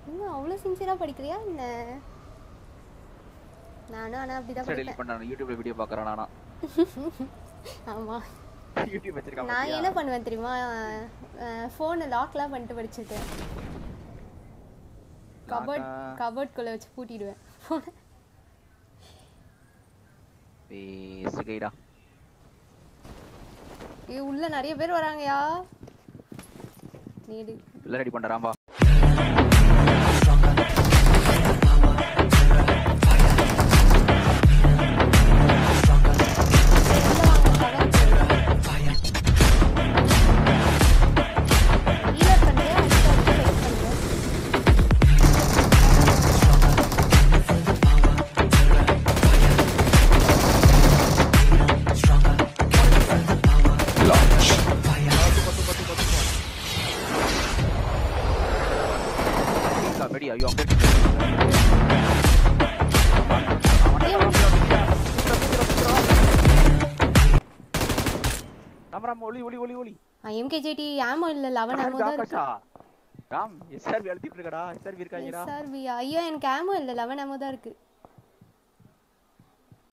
இன்னும் அவ்வளோ சின்சியராக படிக்கிறியா என்ன நானும் ஆனால் அப்படி தான் டெலிட் படிப்பேன் பண்ணானு யூடியூப்ல வீடியோ பார்க்கறான் நானா ஆமாம் யூடியூப் வச்சிருக்கான் நான் பாத்தியா? என்ன பண்ணுவேன் தெரியுமா ஃபோனை லாக்லாம் பண்ணிட்டு படிச்சிருக்கேன் கபோர்ட் Lock-ஆ? கபோர்ட்குள்ளே வச்சு பூட்டிடுவேன் ஃபோனை பேசுகைடா ஏ உள்ள நிறைய பேர் வராங்கயா நீடு எல்லாம் ரெடி பண்றாம்பா வெடி ஐயோ அங்க இருக்கு. ராம் ராம் ஒளி ஒளி ஒளி ஒளி எம்கேஜேடி ஆமோ இல்ல லெவன் ஆமோ தான் இருக்கு ஆகாஷா ராம் எஸ்ஆர்பி அழுத்திட்டு இருக்கடா எஸ்ஆர்பி இருக்காங்கடா எஸ்ஆர்பி ஐயோ எனக்கு ஆமோ இல்ல லெவன் ஆமோ தான் இருக்கு